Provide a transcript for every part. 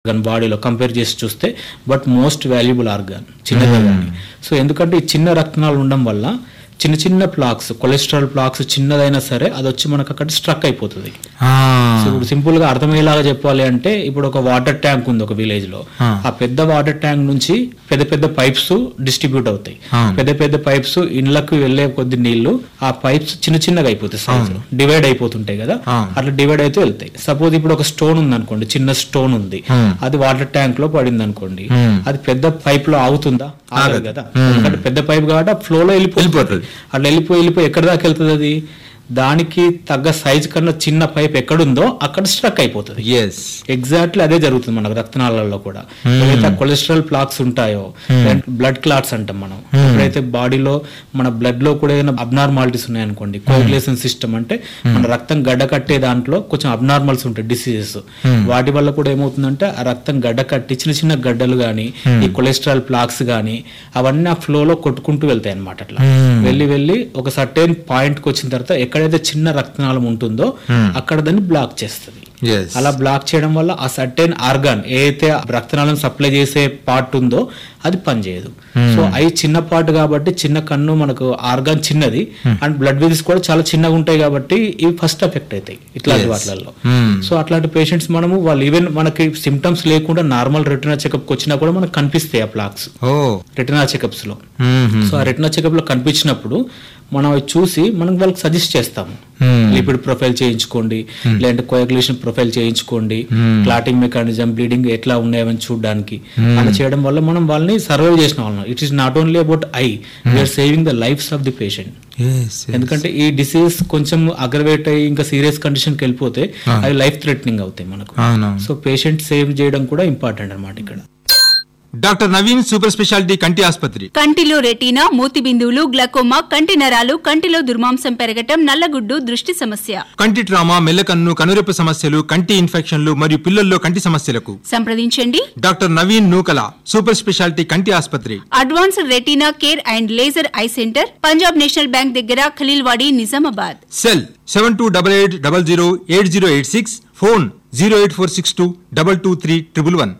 Organ బాడీలో compare చేసి చూస్తే బట్ మోస్ట్ వాల్యుబుల్ ఆర్గాన్ చిన్నదే కానీ సో ఎందుకంటే ఈ చిన్న రక్తనాలు ఉండడం వల్ల చిన్న చిన్న ప్లాక్స్ కొలెస్ట్రాల్ ప్లాక్స్ చిన్నదైనా సరే అది వచ్చి మనకు అక్కడ స్ట్రక్ అయిపోతుంది సో ఇప్పుడు సింపుల్ గా అర్థమయ్యేలాగా చెప్పాలి అంటే ఇప్పుడు ఒక వాటర్ ట్యాంక్ ఉంది ఒక విలేజ్ లో ఆ. ఆ పెద్ద వాటర్ ట్యాంక్ నుంచి పెద్ద పెద్ద పైప్స్ డిస్ట్రిబ్యూట్ అవుతాయి ఆ. పెద్ద పెద్ద పైప్స్ ఇండ్లకు వెళ్లే కొద్ది నీళ్లు ఆ పైప్స్ చిన్న చిన్నగా అయిపోతాయి సైజ్ డివైడ్ అయిపోతుంటాయి కదా ఆ. అట్లా డివైడ్ అయితే వెళ్తాయి సపోజ్ ఇప్పుడు ఒక స్టోన్ ఉంది అనుకోండి చిన్న స్టోన్ ఉంది Hmm. అది వాటర్ ట్యాంక్ లో పడింది అనుకోండి Hmm. అది పెద్ద పైప్ లో ఆగుతుందా ఆగదు కదా ఎందుకంటే పెద్ద పైప్ కాబట్టి ఫ్లో లో వెళ్ళిపోతుంది వెళ్ళిపోతుంది. అట్లా వెళ్ళిపోయి వెళ్ళిపోయి ఎక్కడి దాకా వెళ్తుంది అది దానికి తగ్గ సైజ్ కన్నా చిన్న పైప్ ఎక్కడుందో అక్కడ స్ట్రక్ అయిపోతుంది ఎస్ ఎగ్జాక్ట్లీ అదే జరుగుతుంది మనకు రక్తనాళాల్లో కూడా ఏదైతే కొలెస్ట్రాల్ ప్లాక్స్ ఉంటాయో బ్లడ్ క్లాట్స్ అంటాం మనం ఎప్పుడైతే బాడీలో మన బ్లడ్ లో కూడా ఏదైనా అబ్నార్మాలిటీస్ ఉన్నాయనుకోండి కోగులేషన్ సిస్టమ్ అంటే మన రక్తం గడ్డ కట్టే దాంట్లో కొంచెం అబ్నార్మల్స్ ఉంటాయి డిసీజెస్ వాటి వల్ల కూడా ఏమవుతుందంటే ఆ రక్తం గడ్డ కట్టి చిన్న చిన్న గడ్డలు గానీ ఈ కొలెస్ట్రాల్ ప్లాక్స్ గానీ అవన్నీ ఆ ఫ్లో లో కొట్టుకుంటూ వెళ్తాయి అనమాట అట్లా వెళ్ళి వెళ్ళి ఒక సర్టెన్ పాయింట్ కి వచ్చిన తర్వాత ఎక్కడైతే చిన్న రక్తనాళం ఉంటుందో అక్కడ దాన్ని బ్లాక్ చేస్తుంది ఎస్ అలా బ్లాక్ చేయడం వల్ల ఆ సర్టెన్ ఆర్గాన్ ఏదైతే రక్తనాళం సప్లై చేసే పార్ట్ ఉందో అది పనిచేయదు సో అవి చిన్న పార్ట్ కాబట్టి చిన్న కన్ను మనకు ఆర్గాన్ చిన్నది అండ్ బ్లడ్ వెల్స్ కూడా చాలా చిన్నగా ఉంటాయి కాబట్టి ఇవి ఫస్ట్ ఎఫెక్ట్ అవుతాయి ఇట్లాంటి వాటిలలో సో అట్లాంటి పేషెంట్స్ మనము వాళ్ళు ఈవెన్ మనకి సిమ్టమ్స్ లేకుండా నార్మల్ రెటినా చెకప్ వచ్చినా కూడా మనకు కనిపిస్తాయి ఆ ప్లాక్స్ ఓ రెటినా చెకప్స్ లో సో ఆ రెటినా చెకప్ లో కనిపించినప్పుడు మనం అవి చూసి మనం వాళ్ళకి సజెస్ట్ చేస్తాము లిపిడ్ ప్రొఫైల్ చేయించుకోండి లేదంటే కోయాగులేషన్ ప్రొఫైల్ చేయించుకోండి క్లాటింగ్ మెకానిజం బ్లీడింగ్ ఎట్లా ఉన్నాయని చూడడానికి అలా చేయడం వల్ల మనం వాళ్ళని సర్వైవ్ చేసిన వాళ్ళం it is not only about I we are saving the lives of the patients ఎందుకంటే ఈ డిసీజ్ కొంచెం అగ్రవేట్ అయ్యి ఇంకా సీరియస్ కండిషన్ కి వెళ్ళిపోతే అవి లైఫ్ థ్రెటనింగ్ అవుతాయి మనకు అవునవును సో పేషెంట్ సేవ్ చేయడం కూడా ఇంపార్టెంట్ అన్నమాట ఇక్కడ డాక్టర్ నవీన్ సూపర్ స్పెషాలిటీ కంటి ఆసుపత్రి కంటిలో రెటీనా మూతి బిందువులు గ్లకోమా కంటి నరాలు కంటిలో దుర్మాంసం పెరగటం నల్లగుడ్డు దృష్టి సమస్య కంటి ట్రామా మెల్లకన్ను కనురెప్ప సమస్యలు కంటి ఇన్ఫెక్షన్లు మరియు పిల్లల్లో కంటి సమస్యలకు సంప్రదించండి doctor Naveen Nookala super speciality కంటి ఆసుపత్రి advanced retina care and laser eye centre Punjab national bank దగ్గర Khaleelwadi Nizamabad cell seven two double eight double zero eight zero eight six phone zero eight four six two double two three triple one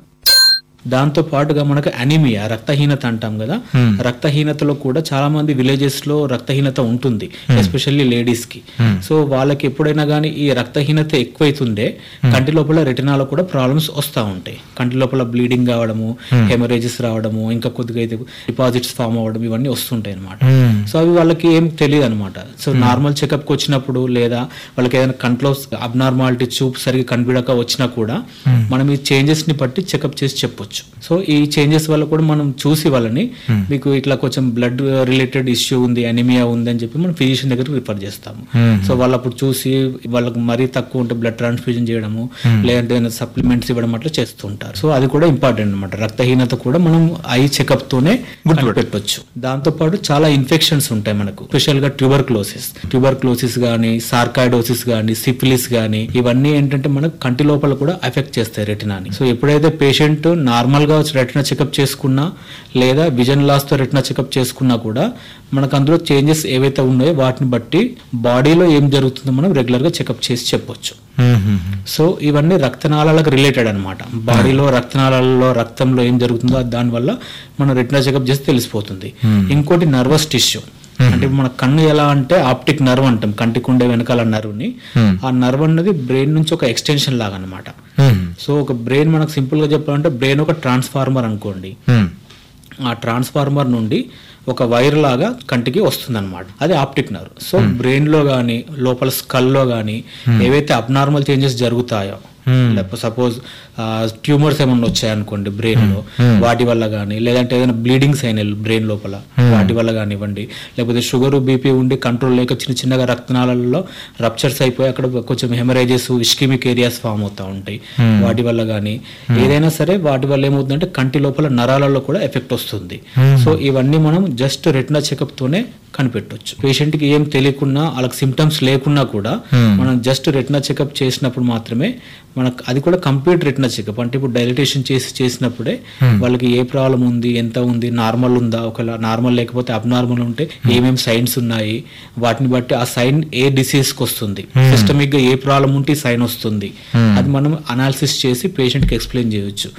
దాంతో పాటుగా మనకు anaemia రక్తహీనత అంటాం కదా రక్తహీనతలో కూడా చాలా మంది విలేజెస్ లో రక్తహీనత ఉంటుంది ఎస్పెషల్లీ లేడీస్ కి సో వాళ్ళకి ఎప్పుడైనా కానీ ఈ రక్తహీనత ఎక్కువైతుండే కంటి లోపల రెటినాలో కూడా ప్రాబ్లమ్స్ వస్తూ ఉంటాయి కంటి లోపల బ్లీడింగ్ కావడము హెమరేజెస్ రావడము ఇంకా కొద్దిగా అయితే డిపాజిట్స్ ఫామ్ అవ్వడం ఇవన్నీ వస్తుంటాయి అనమాట సో అవి వాళ్ళకి ఏం తెలియదు అనమాట సో నార్మల్ చెకప్ కి వచ్చినప్పుడు లేదా వాళ్ళకి ఏదైనా కంట్లో అబ్నార్మాలిటీ చూపు సరిగ్గా కనిపించక వచ్చినా కూడా మనం ఈ చేంజెస్ ని బట్టి చెకప్ చేసి చెప్పొచ్చు సో ఈ చేంజెస్ వల్ల కూడా మనం చూసి వాళ్ళని మీకు ఇట్లా కొంచెం బ్లడ్ రిలేటెడ్ ఇష్యూ ఉంది అనిమియా ఉంది అని చెప్పి మనం ఫిజిషియన్ దగ్గర రిఫర్ చేస్తాము సో వాళ్ళు అప్పుడు చూసి వాళ్ళకి మరీ తక్కువ ఉంటే బ్లడ్ ట్రాన్స్ఫ్యూజన్ చేయడము లేదంటే ఏదైనా సప్లిమెంట్స్ ఇవ్వడం అట్లా చేస్తుంటారు సో అది కూడా ఇంపార్టెంట్ అనమాట రక్తహీనత కూడా మనం ఐ చెకప్ తోనే పెట్టొచ్చు దాంతో పాటు చాలా ఇన్ఫెక్షన్స్ ఉంటాయి మనకు స్పెషల్ గా ట్యూబర్క్లోసిస్ ట్యూబర్క్లోసిస్ గానీ సార్కాయిడోసిస్ గానీ సిఫిలిస్ గానీ ఇవన్నీ ఏంటంటే మనకు కంటి లోపల కూడా ఎఫెక్ట్ చేస్తాయి రెటినాని సో ఎప్పుడైతే పేషెంట్ నార్మల్ గా రెటినా చెకప్ చేసుకున్నా లేదా విజన్ లాస్ తో రెటినా చెకప్ చేసుకున్నా కూడా మనకు అందులో చేంజెస్ ఏవైతే ఉన్నాయో వాటిని బట్టి బాడీలో ఏం జరుగుతుందో మనం రెగ్యులర్ గా చెకప్ చేసి చెప్పొచ్చు సో ఇవన్నీ రక్తనాళాలకు రిలేటెడ్ అన్నమాట బాడీలో రక్తనాళాలలో రక్తంలో ఏం జరుగుతుందో దానివల్ల మనం రెటినా చెకప్ చేసి తెలిసిపోతుంది ఇంకోటి నర్వస్ టిష్యూ అంటే మన కన్ను ఎలా అంటే ఆప్టిక్ నర్వ్ అంటాం కంటికి ఉండే వెనకాల నర్వ్ ని ఆ నర్వ్ అన్నది బ్రెయిన్ నుంచి ఒక ఎక్స్టెన్షన్ లాగా అన్నమాట సో ఒక బ్రెయిన్ మనకు సింపుల్ గా చెప్పాలంటే బ్రెయిన్ ఒక ట్రాన్స్ఫార్మర్ అనుకోండి ఆ ట్రాన్స్ఫార్మర్ నుండి ఒక వైర్ లాగా కంటికి వస్తుంది అనమాట అది ఆప్టిక్ నర్వ్ సో బ్రెయిన్ లో గానీ లోపల స్కల్ లో గానీ ఏవైతే అబ్నార్మల్ చేంజెస్ జరుగుతాయో లేకపోతే సపోజ్ ట్యూమర్స్ ఏమన్నా వచ్చాయనుకోండి బ్రెయిన్ లో వాటి వల్ల కానీ లేదంటే ఏదైనా బ్లీడింగ్స్ అయినాయి బ్రెయిన్ లోపల వాటి వల్ల కానివ్వండి లేకపోతే షుగర్ బీపీ ఉండి కంట్రోల్ లేక చిన్న చిన్నగా రక్తనాళాలలో రప్చర్స్ అయిపోయి అక్కడ కొంచెం హెమరేజెస్ ఇస్కిమిక్ ఏరియాస్ ఫామ్ అవుతా ఉంటాయి వాటి వల్ల కానీ ఏదైనా సరే వాటి వల్ల ఏమవుతుందంటే కంటి లోపల నరాలలో కూడా ఎఫెక్ట్ వస్తుంది సో ఇవన్నీ మనం జస్ట్ రెటినా చెకప్ తోనే కనిపెట్టొచ్చు పేషెంట్ కి ఏం తెలియకున్నా వాళ్ళకి సిమ్టమ్స్ లేకున్నా కూడా మనం జస్ట్ రెటినా చెకప్ చేసినప్పుడు మాత్రమే మనకు అది కూడా కంప్లీట్ రెటినా చెకప్ అంటే ఇప్పుడు డైలిటేషన్ చేసి చేసినప్పుడే వాళ్ళకి ఏ ప్రాబ్లం ఉంది ఎంత ఉంది నార్మల్ ఉందా ఒకవేళ నార్మల్ లేకపోతే అబ్నార్మల్ ఉంటే ఏమేమి సైన్స్ ఉన్నాయి వాటిని బట్టి ఆ సైన్ ఏ డిసీజ్ కి వస్తుంది సిస్టమిక్ గా ఏ ప్రాబ్లం ఉంటే సైన్ వస్తుంది అది మనం అనాలిసిస్ చేసి పేషెంట్ కి ఎక్స్ప్లెయిన్ చేయొచ్చు